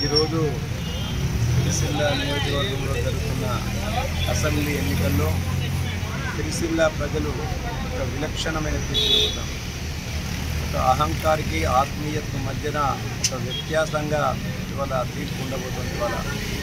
ఈరోజు సిరిసిల్ల నియోజకవర్గంలో జరుగుతున్న అసెంబ్లీ ఎన్నికల్లో సిరిసిల్ల ప్రజలు ఒక విలక్షణమైన తీర్పు ఇవ్వడం ఒక అహంకారికి ఆత్మీయత మధ్యన ఒక వ్యత్యాసంగా ఇవాళ తీర్పు ఉండబోతుంది ఇవాళ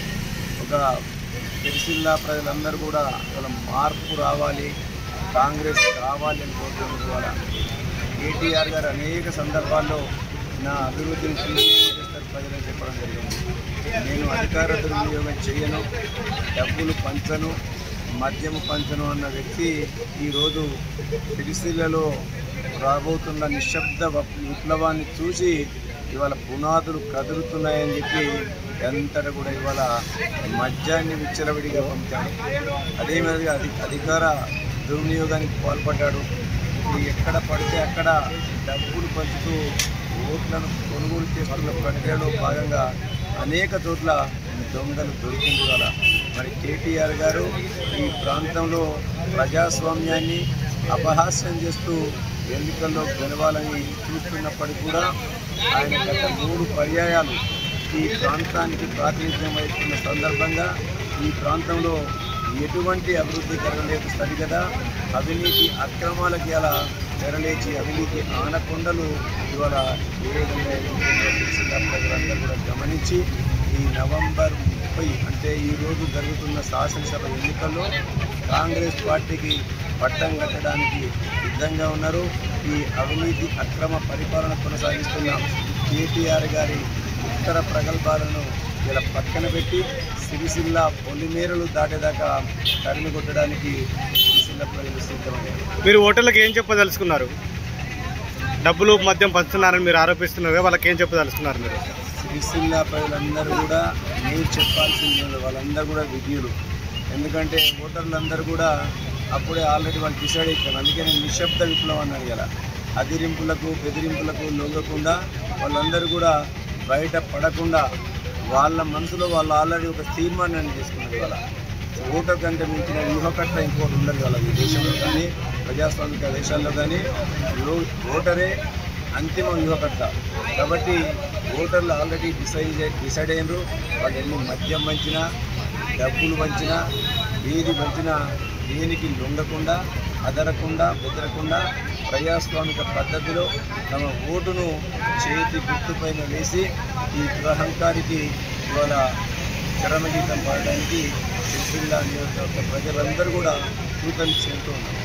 ఒక సిరిసిల్ల ప్రజలందరూ కూడా ఇవాళ మార్పు రావాలి కాంగ్రెస్ రావాలి అని కోరుతున్నారు ఇవాళ కేటీఆర్ గారు అనేక సందర్భాల్లో నా అభివృద్ధిని చేస్తారు ప్రజలని చెప్పడం జరిగింది నేను అధికార దుర్వినియోగం చేయను డబ్బులు పంచను మద్యము పంచను అన్న వ్యక్తి ఈరోజు సిరిసిల్లలో రాబోతున్న నిశ్శబ్ద వప్- విప్లవాన్ని చూసి ఇవాళ పునాదులు కదులుతున్నాయని చెప్పి ఎంతట కూడా ఇవాళ మద్యాన్ని విచ్చలవిడిగా పంపాడు అదే మాదిరిగా అధి అధికార దుర్వినియోగానికి పాల్పడ్డాడు ఇప్పుడు ఎక్కడ పడితే అక్కడ డబ్బులు పంచుతూ ఓట్లను కొనుగోలు చేస్తున్న ప్రక్రియలో భాగంగా అనేక చోట్ల దొంగలు దొరికింది వల్ల మరి కేటీఆర్ గారు ఈ ప్రాంతంలో ప్రజాస్వామ్యాన్ని అపహాస్యం చేస్తూ ఎన్నికల్లో గెలవాలని చూస్తున్నప్పటికీ కూడా ఆయన గత మూడు పర్యాయాలు ఈ ప్రాంతానికి ప్రాతినిధ్యం వహిస్తున్న సందర్భంగా ఈ ప్రాంతంలో ఎటువంటి అభివృద్ధి జరగలేదు సరి కదా అవినీతి అక్రమాలకి అలా తెరలేచి అవినీతి ఆనకొండలు ఇవాళ ఏ విధంగా ఎదుర్కొందో తెలిసిందా ప్రజలందరూ కూడా గమనించి ఈ నవంబర్ ముప్పై అంటే ఈ రోజు జరుగుతున్న శాసనసభ ఎన్నికల్లో కాంగ్రెస్ పార్టీకి పట్టం కట్టడానికి సిద్ధంగా ఉన్నారు ఈ అవినీతి అక్రమ పరిపాలన కొనసాగిస్తున్న కేటీఆర్ గారి ఉత్తర ప్రగల్భాలను ఇలా పక్కన పెట్టి సిరిసిల్ల పొలిమేరలు దాటేదాకా తరిమి కొట్టడానికి సిరిసిల్ల ప్రజలు సిద్ధమయ్యారు మీరు ఓటర్లకు ఏం చెప్పదలుచుకున్నారు డబ్బులు మద్యం పంచుతున్నారని మీరు ఆరోపిస్తున్నారు కదా, వాళ్ళకి ఏం చెప్పదలుచుకున్నారు మీరు సిరిసిల్ల ప్రజలందరూ కూడా నేను చెప్పాల్సింది లేదు. వాళ్ళందరూ కూడా విధులు ఎందుకంటే ఓటర్లందరూ కూడా అప్పుడే ఆల్రెడీ వాళ్ళు డిసైడ్ అయిపోయారు అందుకే నేను నిశ్శబ్ద విప్లవం అన్నాడు కదా అదిరింపులకు బెదిరింపులకు లొంగకుండా వాళ్ళందరూ కూడా బయట పడకుండా వాళ్ళ మనసులో వాళ్ళు ఆల్రెడీ ఒక తీర్మానాన్ని చేసుకున్నారు వాళ్ళ ఓటర్ కంటే మించిన వ్యూహకర్త ఇంకోటి ఉండదు వాళ్ళ ఈ దేశంలో కానీ ప్రజాస్వామిక దేశాల్లో కానీ ఓ- ఓటరే అంతిమ వ్యూహకర్త కాబట్టి ఓటర్లు ఆల్రెడీ డిసైడ్ డిసైడ్ అయినరు వాళ్ళు ఎన్ని మద్యం పంచినా డబ్బులు పంచినా ఏది పంచినా దేనికి లొంగకుండా అదరకుండా బెదరకుండా ప్రజాస్వామిక పద్ధతిలో తమ ఓటును చేతి గుర్తుపైన వేసి ఈ దురహంకారికి ఇవాళ చరమగీతం పాడడానికి సిరిసిల్ల నియోజకవర్గ ప్రజలందరూ కూడా కృతజ్ఞతలు ఉన్నారు